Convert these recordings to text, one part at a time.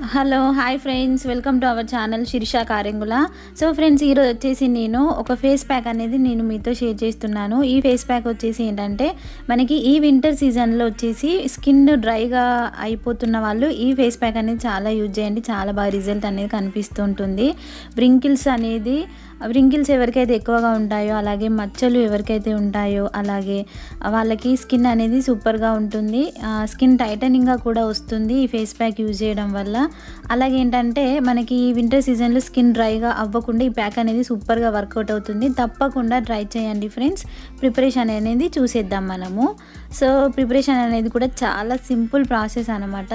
hello hi friends welcome to our channel Sirisha Karengula so friends ఈరోజు వచ్చేసి నేను ఒక ఫేస్ ప్యాక్ అనేది నేను మీతో షేర్ చేస్తున్నాను ఈ ఫేస్ ప్యాక్ వచ్చేసి ఏంటంటే మనకి ఈ వింటర్ సీజన్లో వచ్చేసి స్కిన్ డ్రైగా అయిపోతున్న వాళ్ళు ఈ ఫేస్ ప్యాక్ అనేది చాలా యూజ్ చేయండి చాలా బాగా రిజల్ట్ అనేది కనిపిస్తుంటుంది వ్రింకిల్స్ అనేది వ్రింకిల్స్ ఎవరికైతే ఎక్కువగా ఉంటాయో అలాగే మచ్చలు ఎవరికైతే ఉంటాయో అలాగే వాళ్ళకి స్కిన్ అనేది సూపర్గా ఉంటుంది స్కిన్ టైటనింగ్గా కూడా వస్తుంది ఈ ఫేస్ ప్యాక్ యూజ్ చేయడం వల్ల అలాగే ఏంటంటే మనకి ఈ వింటర్ సీజన్లో స్కిన్ డ్రైగా అవ్వకుండా ఈ ప్యాక్ అనేది సూపర్గా వర్కౌట్ అవుతుంది తప్పకుండా ట్రై చేయండి ఫ్రెండ్స్ ప్రిపరేషన్ అనేది చూసేద్దాం మనము సో ప్రిపరేషన్ అనేది కూడా చాలా సింపుల్ ప్రాసెస్ అనమాట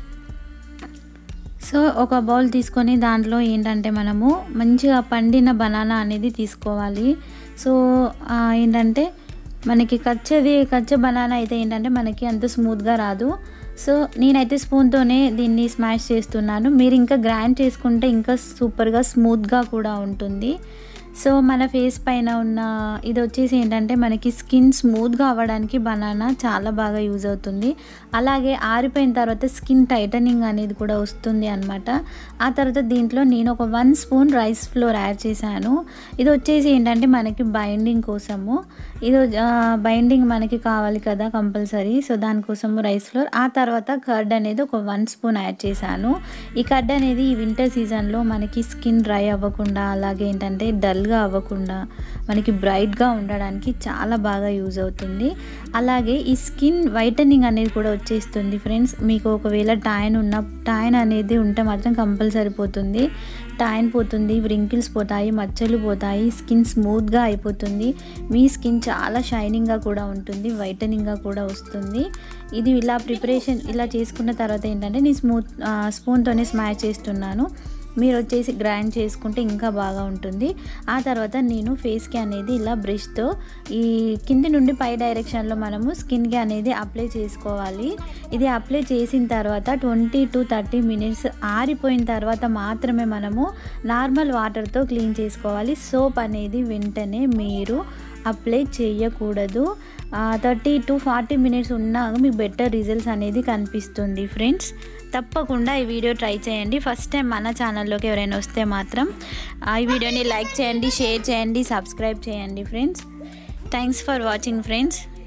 సో ఒక బౌల్ తీసుకొని దాంట్లో ఏంటంటే మనము మంచిగా పండిన బనానా అనేది తీసుకోవాలి సో ఏంటంటే మనకి కచ్చది కచ్చ బనానా అయితే ఏంటంటే మనకి అంత స్మూత్గా రాదు సో నేనైతే స్పూన్తోనే దీన్ని స్మాష్ చేస్తున్నాను మీరు ఇంకా గ్రైండ్ చేసుకుంటే ఇంకా సూపర్గా స్మూత్గా కూడా ఉంటుంది సో మన ఫేస్ పైన ఉన్న ఇది వచ్చేసి ఏంటంటే మనకి స్కిన్ స్మూత్గా అవ్వడానికి బనానా చాలా బాగా యూజ్ అవుతుంది అలాగే ఆరిపోయిన తర్వాత స్కిన్ టైటనింగ్ అనేది కూడా వస్తుంది అనమాట ఆ తర్వాత దీంట్లో నేను ఒక one spoon rice flour add చేశాను ఇది వచ్చేసి ఏంటంటే మనకి బైండింగ్ కోసము ఇది బైండింగ్ మనకి కావాలి కదా కంపల్సరీ సో దానికోసము రైస్ ఫ్లోర్ ఆ తర్వాత కర్డ్ అనేది ఒక వన్ స్పూన్ యాడ్ చేశాను ఈ కర్డ్ అనేది ఈ వింటర్ సీజన్లో మనకి స్కిన్ డ్రై అవ్వకుండా అలాగే ఏంటంటే డల్గా అవ్వకుండా మనకి బ్రైట్గా ఉండడానికి చాలా బాగా యూజ్ అవుతుంది అలాగే ఈ స్కిన్ వైటనింగ్ అనేది కూడా వచ్చేస్తుంది ఫ్రెండ్స్ మీకు ఒకవేళ టాయిన్ ఉన్న టాయిన్ అనేది ఉంటే మాత్రం కంపల్సరీ పోతుంది టాయిన్ పోతుంది వ్రింకిల్స్ పోతాయి మచ్చలు పోతాయి స్కిన్ స్మూత్గా అయిపోతుంది మీ స్కిన్ చాలా షైనింగ్గా కూడా ఉంటుంది వైటనింగ్గా కూడా వస్తుంది ఇది ఇలా ప్రిపరేషన్ ఇలా చేసుకున్న తర్వాత ఏంటంటే నేను స్మూత్ స్పూన్తోనే స్మాష్ చేస్తున్నాను మీరు వచ్చేసి గ్రైండ్ చేసుకుంటే ఇంకా బాగా ఉంటుంది ఆ తర్వాత నేను ఫేస్కి అనేది ఇలా బ్రష్తో ఈ కింది నుండి పై డైరెక్షన్లో మనము స్కిన్కి అనేది అప్లై చేసుకోవాలి ఇది అప్లై చేసిన తర్వాత ట్వంటీ టు థర్టీ మినిట్స్ ఆరిపోయిన తర్వాత మాత్రమే మనము నార్మల్ వాటర్తో క్లీన్ చేసుకోవాలి సోప్ అనేది వెంటనే మీరు అప్లై చేయకూడదు థర్టీ టు ఫార్టీ మినిట్స్ ఉన్నాక మీకు బెటర్ రిజల్ట్స్ అనేది కనిపిస్తుంది ఫ్రెండ్స్ తప్పకుండా ఈ వీడియో ట్రై చేయండి ఫస్ట్ టైం మన ఛానల్లోకి ఎవరైనా వస్తే మాత్రం ఈ వీడియోని లైక్ చేయండి షేర్ చేయండి సబ్స్క్రైబ్ చేయండి friends thanks for watching friends